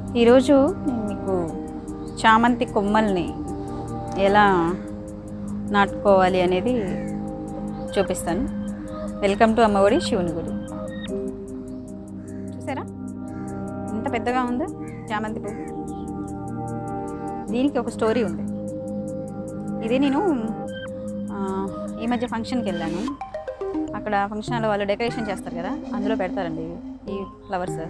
ఈరోజు నేను మీకు చామంతి కొమ్మల్ని ఎలా నాటుకోవాలి అనేది చూపిస్తాను వెల్కమ్ టు అమ్మఒడి శివుని గుడి చూసారా ఎంత పెద్దగా ఉందో చామంతి పువ్వు దీనికి ఒక స్టోరీ ఉంది ఇది నేను ఆ, ఈ మధ్య ఫంక్షన్కి వెళ్ళాను అక్కడ ఫంక్షన్ హాల్లో వాళ్ళు డెకరేషన్ చేస్తారు కదా అందులో పెడతారండి ఈ ఫ్లవర్స్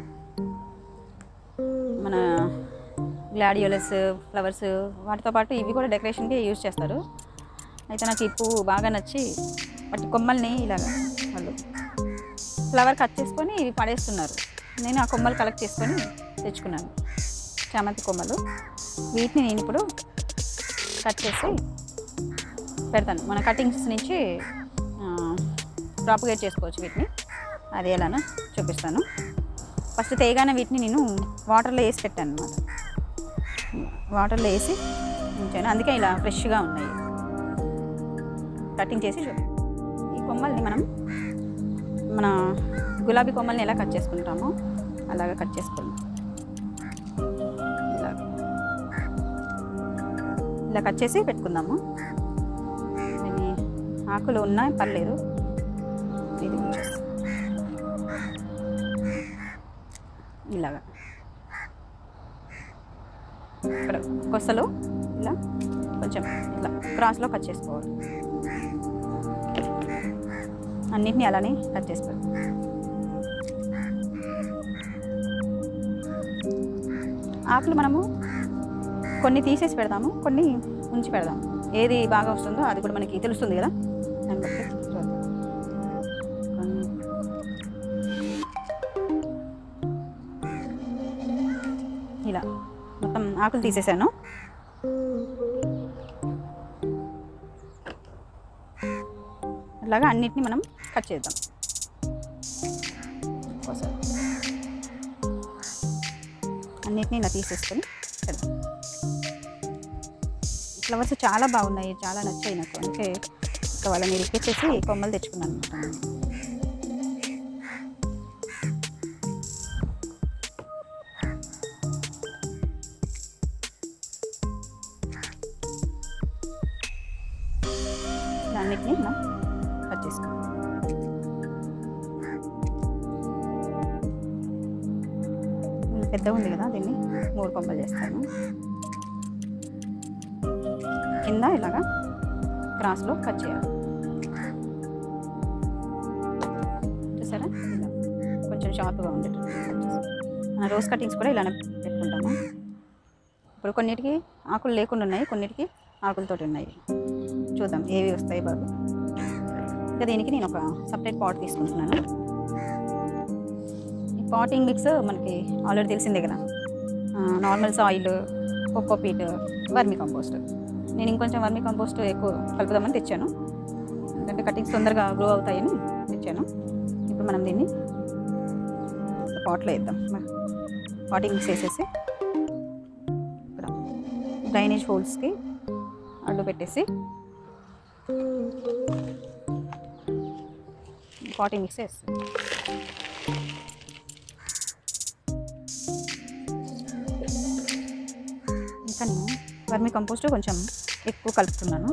మన గ్లాడియోలస్ ఫ్లవర్స్ వాటితో పాటు ఇవి కూడా డెకరేషన్కి యూజ్ చేస్తారు అయితే నాకు ఈ పువ్వు బాగా నచ్చి వాటి కొమ్మల్ని ఇలాగ వాళ్ళు ఫ్లవర్ కట్ చేసుకొని ఇవి పడేస్తున్నారు నేను ఆ కొమ్మలు కలెక్ట్ చేసుకొని తెచ్చుకున్నాను చామంతి కొమ్మలు వీటిని నేను ఇప్పుడు కట్ చేసి పెడతాను మన కటింగ్స్ నుంచి ప్రాపగేట్ చేసుకోవచ్చు వీటిని అది ఎలానో చూపిస్తాను ఫస్ట్ తేగానే వీటిని నేను వాటర్లో వేసి పెట్టాను అనమాట వాటర్లో వేసి ఉంచాను అందుకే ఇలా ఫ్రెష్గా ఉన్నాయి కటింగ్ చేసి చూపి ఈ కొమ్మల్ని మనం మన గులాబీ కొమ్మల్ని ఎలా కట్ చేసుకుంటామో అలాగా కట్ చేసుకోండి ఇలా ఇలా కట్ చేసి పెట్టుకుందాము దీని ఆకులు ఉన్నాయి పర్లేదు ఇది ఉంచేస్తాం. ఇలాగా ఇక్కడ కొసలు ఇలా కొంచెం ఇట్లా క్రాస్లో కట్ చేసుకోవాలి అన్నిటిని అలానే కట్ చేసుకోవాలి ఆకులు మనము కొన్ని తీసేసి పెడదాము కొన్ని ఉంచి పెడదాం ఏది బాగా వస్తుందో అది కూడా మనకి తెలుస్తుంది కదా దాన్ని బట్టి చూద్దాం కొన్ని ఇలా మొత్తం ఆకులు తీసేసాను అలాగా అన్నిటిని మనం కట్ చేద్దాం ఒకసారి. అన్నిటిని ఇలా తీసేసుకొని పెడదాం ఫ్లవర్స్ చాలా బాగున్నాయి చాలా నచ్చాయి నాకు అందుకే ఇంకా వాళ్ళని రిక్వెస్ట్ చేసి కొమ్మలు తెచ్చుకున్నాను అనమాట ఇలా అన్నిటిని మనం కట్ చేసుకోవాలి ఇది పెద్దగా ఉంది కదా దీన్ని మూడు కొమ్మలు చేస్తాను కింద ఇలాగా క్రాస్లో కట్ చేయాలి చూసారా ఇలా కొంచెం షార్ప్గా ఉండేటట్టు కట్ చేసి. మన రోజ్ కటింగ్స్ కూడా ఇలానే పెట్టుకుంటాము ఇప్పుడు కొన్నిటికి ఆకులు లేకుండా ఉన్నాయి కొన్నిటికి ఆకులతోటి ఉన్నాయి చూద్దాం ఏవి వస్తాయి బాబు ఇంకా దీనికి నేను ఒక సపరేట్ పాట్ తీసుకుంటున్నాను ఈ పాటింగ్ మిక్స్ మనకి ఆల్రెడీ తెలిసిందే కదా normal soil cocopeat vermicompost నేను ఇంకొంచెం వర్మి కంపోస్ట్ ఎక్కువ కలుపుదామని తెచ్చాను ఎందుకంటే కటింగ్స్ తొందరగా గ్రో అవుతాయని తెచ్చాను ఇప్పుడు మనం దీన్ని పాట్లో వేద్దాం పాటింగ్ మిక్స్ వేసేసి ఇక్కడ డ్రైనేజ్ హోల్స్కి అడ్డు పెట్టేసి పాటింగ్ మిక్స్ వేస్తాం ఇంకా నేను వర్మి కంపోస్ట్ కొంచెం ఎక్కువ కలుపుతున్నాను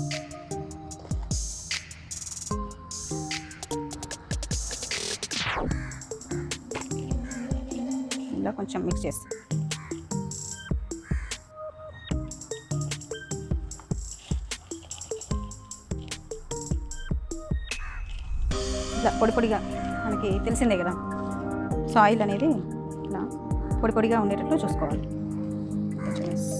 ఇలా కొంచెం మిక్స్ చేస్తాను ఇలా పొడి పొడిగా మనకి తెలిసిందే కదా సాయిల్ అనేది ఇలా పొడి పొడిగా ఉండేటట్లు చూసుకోవాలి కొంచెం వేసి.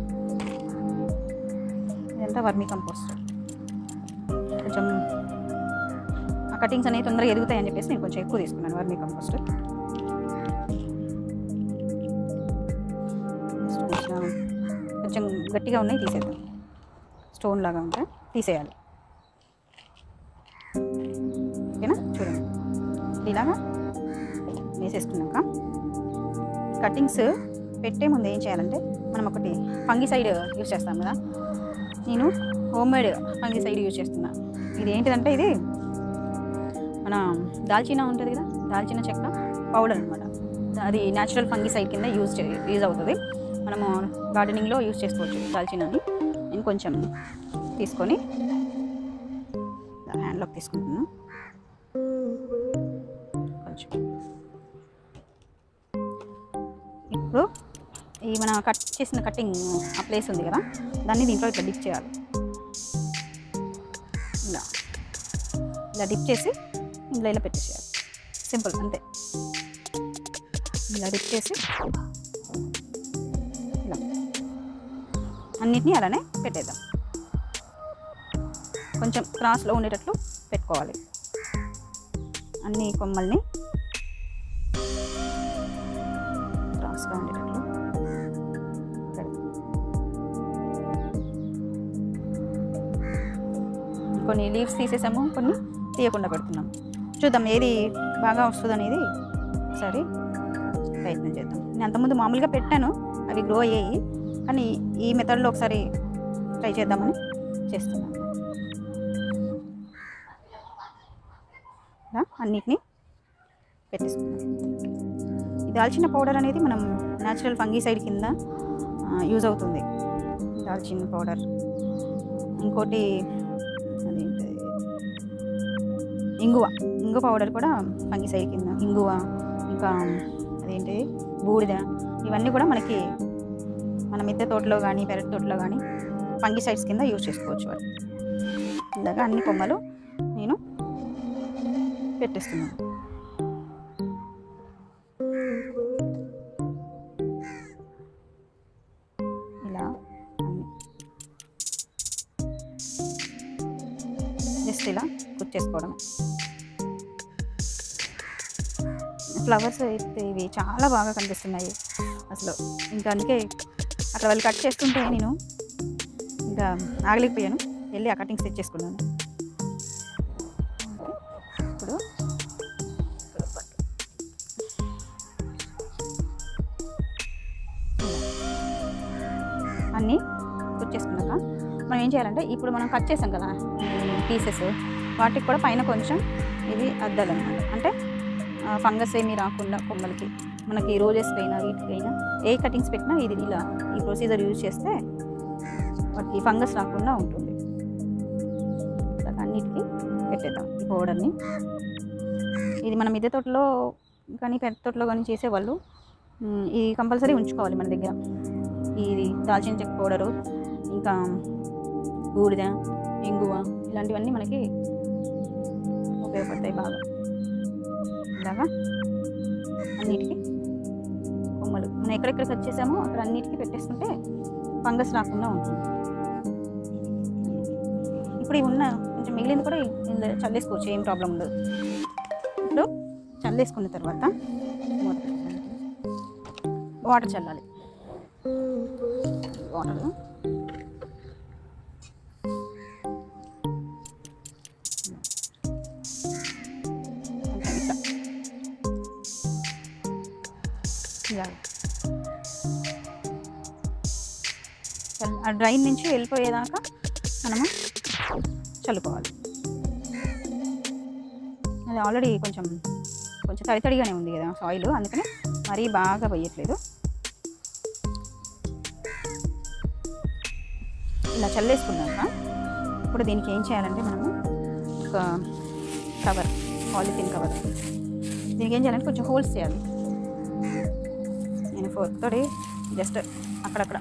ఇదంతా వర్మీ కంపోస్ట్ కొంచెం ఆ కటింగ్స్ అనేవి తొందరగా ఎదుగుతాయని చెప్పేసి నేను కొంచెం ఎక్కువ తీసుకున్నాను వర్మీ కంపోస్ట్ కొంచెం కొంచెం గట్టిగా ఉన్నాయి తీసేద్దాం స్టోన్ లాగా ఉంటే తీసేయాలి ఓకేనా చూడండి ఇలాగా వేసేసుకున్నాక కటింగ్స్ పెట్టే ముందు ఏం చేయాలంటే మనం ఒకటి ఫంగిసైడ్ యూజ్ చేస్తాం కదా నేను హోమ్ మేడ్ ఫంగిసైడ్ యూజ్ చేస్తున్నా ఇది ఏంటిదంటే ఇది మన దాల్చిన ఉంటుంది కదా దాల్చిన చెక్క పౌడర్ అనమాట అది న్యాచురల్ ఫంగిసైడ్ కింద యూజ్ చే యూజ్ అవుతుంది మనము గార్డెనింగ్లో యూజ్ చేసుకోవచ్చు దాల్చినని నేను కొంచెం తీసుకొని హ్యాండ్లోకి తీసుకుంటున్నాను కొంచెం ఇప్పుడు ఈ మన కట్ చేసిన కటింగ్ ఆ ప్లేస్ ఉంది కదా దాన్ని దీంట్లో ఇట్లా డిప్ చేయాలి ఇలా ఇలా డిప్ చేసి ఇందులో ఇలా పెట్టేసేయాలి సింపుల్ అంతే ఇలా డిప్ చేసి ఇలా అన్నిటినీ అలానే పెట్టేద్దాం కొంచెం క్రాస్లో ఉండేటట్లు పెట్టుకోవాలి అన్ని కొమ్మల్ని క్రాస్గా ఉండేటట్లు పెడదాం. కొన్ని లీవ్స్ తీసేసాము కొన్ని తీయకుండా పెడుతున్నాం చూద్దాం ఏది బాగా వస్తుంది అనేది ఒకసారి ప్రయత్నం చేద్దాం నేను అంతకుముందు మామూలుగా పెట్టాను అవి గ్రో అయ్యాయి కానీ ఈ మెథడ్లో ఒకసారి ట్రై చేద్దామని చేస్తున్నాను ఇలా అన్నిటినీ పెట్టేసుకున్నాం ఈ దాల్చిన పౌడర్ అనేది మనం న్యాచురల్ ఫంగీసైడ్ కింద యూజ్ అవుతుంది దాల్చిన పౌడర్ ఇంకోటి అదేంటి ఇంగువ ఇంగువ పౌడర్ కూడా ఫంగిసైడ్ కింద ఇంగువ ఇంకా అదేంటి బూడిద ఇవన్నీ కూడా మనకి మన మిద్దె తోటలో కానీ పెరటి తోటలో కానీ ఫంగిసైడ్స్ కింద యూజ్ చేసుకోవచ్చు వాటి ఇలాగా అన్ని కొమ్మలు నేను పెట్టేస్తున్నాను ఇలా అన్ని జస్ట్ ఇలా కుచ్చేసుకోవడం ఫ్లవర్స్ అయితే ఇవి చాలా బాగా కనిపిస్తున్నాయి అసలు ఇంకా అందుకే అట్లా వాళ్ళు కట్ చేస్తుంటే నేను ఇంకా ఆగలేకపోయాను వెళ్ళి ఆ కటింగ్స్ తెచ్చేసుకున్నాను ఇప్పుడు అన్నీ కుచ్చేసుకున్నాక మనం ఏం చేయాలంటే ఇప్పుడు మనం కట్ చేసాం కదా పీసెస్ వాటికి కూడా పైన కొంచెం ఇది అద్దాలన్నమాట అంటే ఫంగస్ ఏమీ రాకుండా కొమ్మలకి మనకి రోజెస్ పైన వీటికైనా ఏ కటింగ్స్ పెట్టినా ఇది ఇలా ఈ ప్రొసీజర్ యూజ్ చేస్తే వాటికి ఫంగస్ రాకుండా ఉంటుంది ఇలాగ అన్నిటికీ పెట్టేద్దాం ఈ పౌడర్ని ఇది మన మిద్దె తోటలో కానీ పెద్ద తోటలో కానీ చేసేవాళ్ళు మ్, ఇది కంపల్సరీ ఉంచుకోవాలి మన దగ్గర ఇది దాల్చిన చెక్క పౌడరు ఇంకా బూడిద ఇంగువ ఇలాంటివన్నీ మనకి ఉపయోగపడతాయి బాగా ఇలాగా అన్నిటికీ కొమ్మలు మనం ఎక్కడెక్కడ కట్ చేసామో అక్కడ అన్నిటికీ పెట్టేసుకుంటే ఫంగస్ రాకుండా ఉంటుంది ఇప్పుడు ఇవి ఉన్న కొంచెం మిగిలింది కూడా ఇందులో చల్లేసుకోవచ్చు ఏం ప్రాబ్లం ఉండదు ఇప్పుడు చల్లేసుకున్న తర్వాత మూత పెట్టాలి. వాటర్ చల్లాలి వాటర్ కొంచెం ఇట్లా ఇలా చల్- ఆ డ్రైన్ నుంచి వెళ్ళిపోయేదాకా మనము చల్లుకోవాలి అది ఆల్రెడీ కొంచెం కొంచెం తడి తడిగానే ఉంది కదా సాయిల్ అందుకని మరీ బాగా పోయట్లేదు ఇలా చల్లేసుకున్నాక ఇప్పుడు దీనికి ఏం చేయాలంటే మనము ఒక కవర్ పాలిథిన్ కవర్ దీనికి ఏం చేయాలంటే కొంచెం హోల్స్ చేయాలి నేను ఫోర్క్ తోటి జస్ట్ అక్కడక్కడ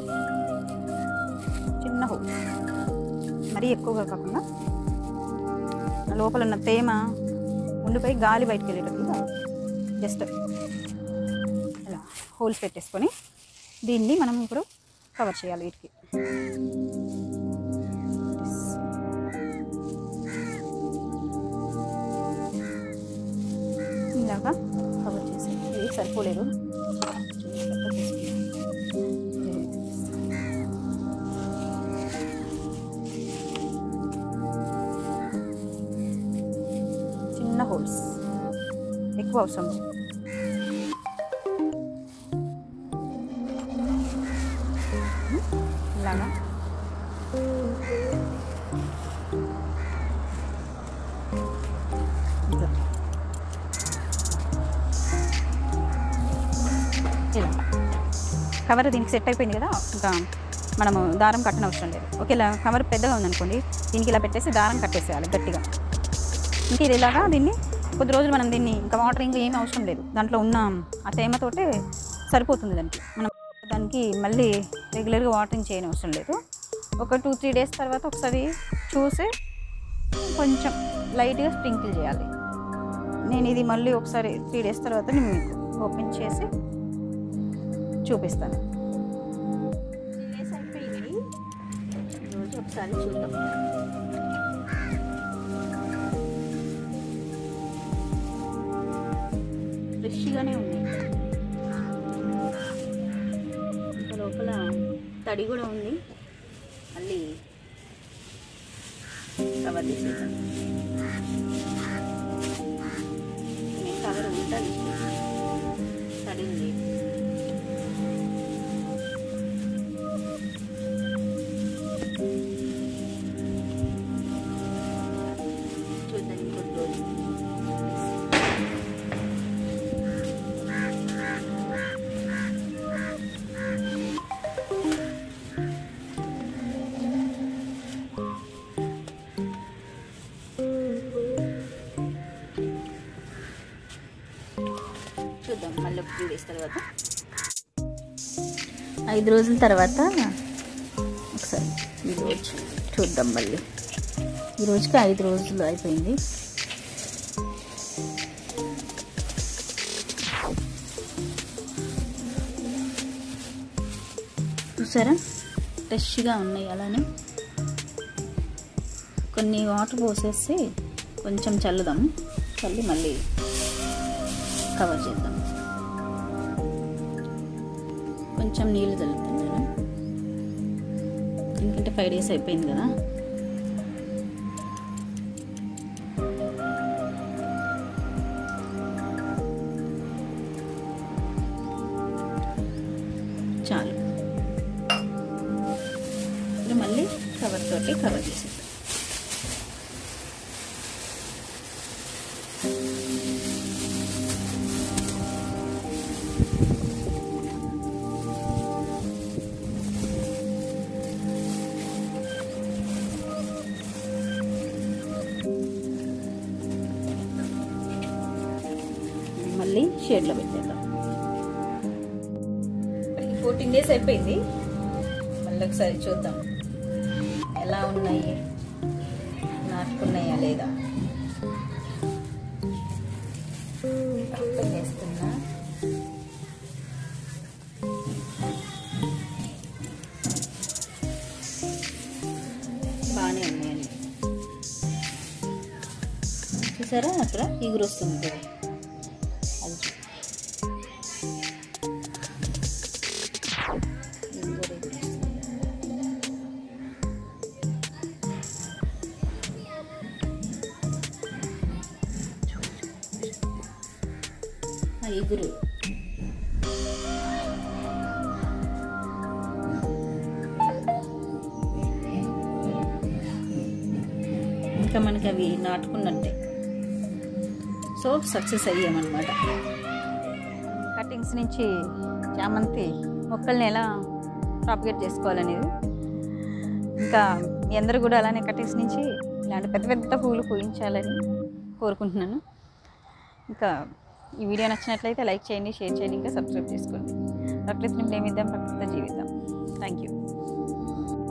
చిన్న హోల్ మరీ ఎక్కువగా కాకుండా ఆ లోపల ఉన్న తేమ ఉండిపోయి గాలి బయటకు వెళ్ళేటట్టుగా జస్ట్ ఇలా హోల్స్ పెట్టేసుకొని దీన్ని మనం ఇప్పుడు కవర్ చేయాలి వీటికి ఇలాగా కవర్ చేసి ఇది సరిపోలేదు పెద్ద తీసుకున్నాను. చిన్న హోల్స్ ఎక్కువ అవసరం లేదు. ఇలాగా ఇట్లా. ఇలా కవర్ దీనికి సెట్ అయిపోయింది కదా ఇంకా మనము దారం కట్టనవసరం అవసరం లేదు ఒకేలా కవర్ పెద్దగా ఉందనుకోండి దీనికి ఇలా పెట్టేసి దారం కట్టేసేయాలి గట్టిగా ఇంకా ఇది ఇలాగా దీన్ని కొద్ది రోజులు మనం దీన్ని ఇంకా వాటర్ ఇంకా ఏం అవసరం లేదు దాంట్లో ఉన్న ఆ తేమతోటే సరిపోతుంది దానికి మనం దానికి మళ్ళీ రెగ్యులర్గా వాటరింగ్ చేయని అవసరం లేదు ఒక టూ త్రీ డేస్ తర్వాత ఒకసారి చూసి కొంచెం లైట్గా స్ప్రింకిల్ చేయాలి నేను ఇది మళ్ళీ ఒకసారి త్రీ డేస్ తర్వాత నేను మీకు ఓపెన్ చేసి చూపిస్తాను త్రీ డేస్ అయిపోయింది ఈరోజు ఒకసారి చూద్దాం ఫ్రెష్గానే ఉంది ఇంకా లోపల తడి కూడా ఉంది మళ్ళీ కవర్ తీసేసాను నేను కవర్ ఉంటుంది తడి ఉంది చూద్దాం ఇంకొద్ది రోజులు చూద్దాం మళ్ళీ ఒక త్రీ డేస్ తర్వాత ఐదు రోజుల తర్వాత ఒకసారి ఈరోజు చూద్దాం మళ్ళీ ఈ రోజుకి ఐదు రోజులు అయిపోయింది చూసారా ఫ్రెష్గా ఉన్నాయి అలానే కొన్ని వాటర్ పోసేసి కొంచెం చల్లుదాం చల్లి మళ్ళీ కవర్ చేద్దాం కొంచెం నీళ్ళు చల్లుతున్నాను ఎందుకంటే ఫైవ్ డేస్ అయిపోయింది కదా చాలు ఇప్పుడు మళ్ళీ కవర్ తోటి కవర్ చేసేద్దాం మళ్ళీ షేడ్లో పెట్టేద్దాం ఫోర్టీన్ డేస్ అయిపోయింది మళ్ళీ ఒకసారి చూద్దాం ఎలా ఉన్నాయి నాటుకున్నాయా లేదా ఓపెన్ చేస్తున్నా బాగానే ఉన్నాయండి చూసారా అక్కడ ఈగురు వస్తుంది కదా అది చూ- ఇది కూడా ఈగురు వస్తుంది. ఆ ఇగురు ఇంకా మనకి అవి నాటుకున్నట్టే సో సక్సెస్ అయ్యామన్నమాట కటింగ్స్ నుంచి చామంతి మొక్కల్ని ఎలా ప్రాపిగేట్ చేసుకోవాలనేది ఇంకా మీ అందరూ కూడా అలానే కటింగ్స్ నుంచి ఇలాంటి పెద్ద పెద్ద పూలు పూయించాలని కోరుకుంటున్నాను ఇంకా ఈ వీడియో నచ్చినట్లయితే లైక్ చేయండి షేర్ చేయండి ఇంకా సబ్స్క్రైబ్ చేసుకోండి ప్రకృతిని ప్రేమిద్దాం ప్రకృతి జీవిద్దాం థ్యాంక్ యూ